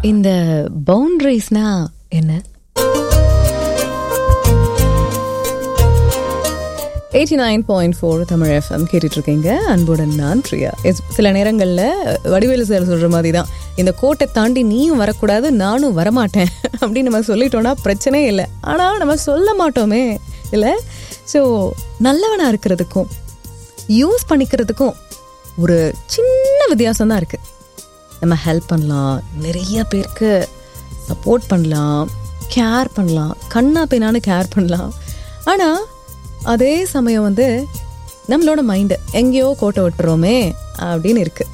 இந்த பவுண்டரிஸ்னா என்ன eighty nine point four Tamil F M கேட்டுட்டு இருக்கீங்க அன்புடன் நான் பிரியா எஸ் சில நேரங்களில் வடிவேலு சார் சொல்கிற மாதிரி தான் இந்த கோட்டை தாண்டி நீயும் வரக்கூடாது நானும் வரமாட்டேன் அப்படின்னு நம்ம சொல்லிட்டோம்னா பிரச்சனையே இல்லை ஆனால் நம்ம சொல்ல மாட்டோமே இல்லை ஸோ நல்லவனாக இருக்கிறதுக்கும் யூஸ் பண்ணிக்கிறதுக்கும் ஒரு சின்ன வித்தியாசம் தான் இருக்குது நம்ம ஹெல்ப் பண்ணலாம் நிறைய பேருக்கு சப்போர்ட் பண்ணலாம் கேர் பண்ணலாம் கண்ணா பின்னான்னு கேர் பண்ணலாம் ஆனால் அதே சமயம் வந்து நம்மளோட மைண்டு எங்கேயோ கோட்டை விட்டுறோமே அப்படின்னு இருக்குது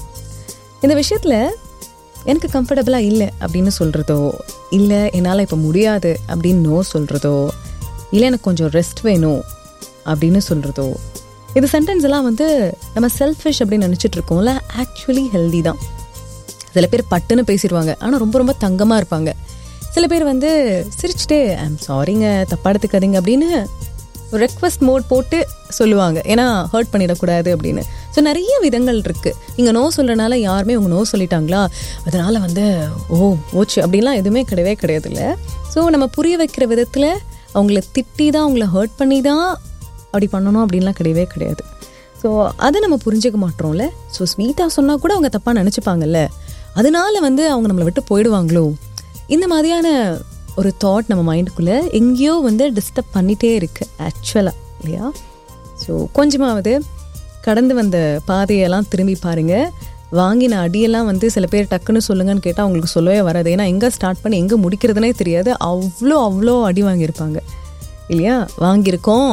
இந்த விஷயத்தில் எனக்கு கம்ஃபர்டபுளாக இல்லை அப்படின்னு சொல்கிறதோ இல்லை என்னால் இப்போ முடியாது அப்படின்னு நோ சொல்கிறதோ இல்லை எனக்கு கொஞ்சம் ரெஸ்ட் வேணும் அப்படின்னு சொல்கிறதோ இது சென்டென்ஸ் எல்லாம் வந்து நம்ம செல்ஃபிஷ் அப்படின்னு நினச்சிட்டு இருக்கோம்ல ஆக்சுவலி ஹெல்தி தான் சில பேர் பட்டுன்னு பேசிடுவாங்க ஆனால் ரொம்ப ரொம்ப தங்கமாக இருப்பாங்க சில பேர் வந்து சிரிச்சுட்டே ஐம் சாரிங்க தப்பா எடுத்துக்காதீங்க அப்படின்னு ரெக்வஸ்ட் மோட் போட்டு சொல்லுவாங்க ஏன்னா ஹர்ட் பண்ணிடக்கூடாது அப்படின்னு ஸோ நிறைய விதங்கள் இருக்குது நீங்கள் நோ சொல்கிறனால யாருமே உங்கள் நோ சொல்லிட்டாங்களா அதனால் வந்து ஓ ஓச்சு அப்படின்லாம் எதுவுமே கிடையவே கிடையாது இல்லை ஸோ நம்ம புரிய வைக்கிற விதத்தில் அவங்கள திட்டி தான் அவங்கள ஹர்ட் பண்ணி தான் அப்படி பண்ணணும் அப்படின்லாம் கிடையவே கிடையாது ஸோ அதை நம்ம புரிஞ்சுக்க மாட்டோம்ல ஸோ ஸ்வீட்டாக சொன்னால் கூட அவங்க தப்பாக நினச்சிப்பாங்கல்ல அதனால வந்து அவங்க நம்மளை விட்டு போயிடுவாங்களோ இந்த மாதிரியான ஒரு தாட் நம்ம மைண்டுக்குள்ளே எங்கேயோ வந்து டிஸ்டர்ப் பண்ணிகிட்டே இருக்கு ஆக்சுவலாக இல்லையா ஸோ கொஞ்சமாவது கடந்து வந்த பாதையெல்லாம் திரும்பி பாருங்கள் வாங்கின அடியெல்லாம் வந்து சில பேர் டக்குன்னு சொல்லுங்கன்னு கேட்டால் அவங்களுக்கு சொல்லவே வராது ஏன்னா எங்கே ஸ்டார்ட் பண்ணி எங்கே முடிக்கிறதுனே தெரியாது அவ்வளோ அவ்வளோ அடி வாங்கியிருப்பாங்க இல்லையா வாங்கியிருக்கோம்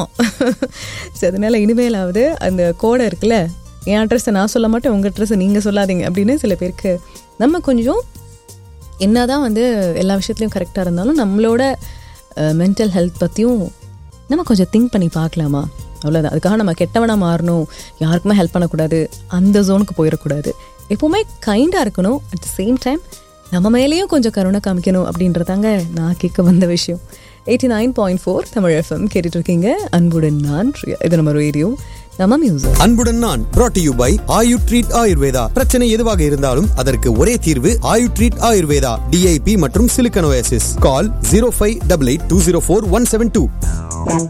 ஸோ அதனால இனிமேலாவது அந்த கோடை இருக்குல்ல என் அட்ரஸை நான் சொல்ல மாட்டேன் உங்கள் அட்ரஸை நீங்கள் சொல்லாதீங்க அப்படின்னு சில பேருக்கு நம்ம கொஞ்சம் என்னதான் வந்து எல்லா விஷயத்துலையும் கரெக்டாக இருந்தாலும் நம்மளோட மென்டல் ஹெல்த் பற்றியும் நம்ம கொஞ்சம் திங்க் பண்ணி பார்க்கலாமா அவ்வளோதான் அதுக்காக நம்ம கெட்டவனாக மாறணும் யாருக்குமே ஹெல்ப் பண்ணக்கூடாது அந்த ஜோனுக்கு போயிடக்கூடாது எப்போவுமே கைண்டாக இருக்கணும் அட் த சேம் டைம் நம்ம மேலேயும் கொஞ்சம் கருணை காமிக்கணும் அப்படின்றதாங்க நான் கேட்க வந்த விஷயம் eighty nine point four Tamil F M கேட்டுட்டு இருக்கீங்க அன்புடன் நான் பிரியா. இது நம்ம ரேடியோ நம்ம மியூசிக் அன்புடன் நான் brought to you by Ayu treat Ayurveda பிரச்சனை எதுவாக இருந்தாலும் அதற்கு ஒரே தீர்வு ஆயு ட்ரீட் ஆயுர்வேதா டிஐபி மற்றும் silicosis call zero five double eight two zero four one seven two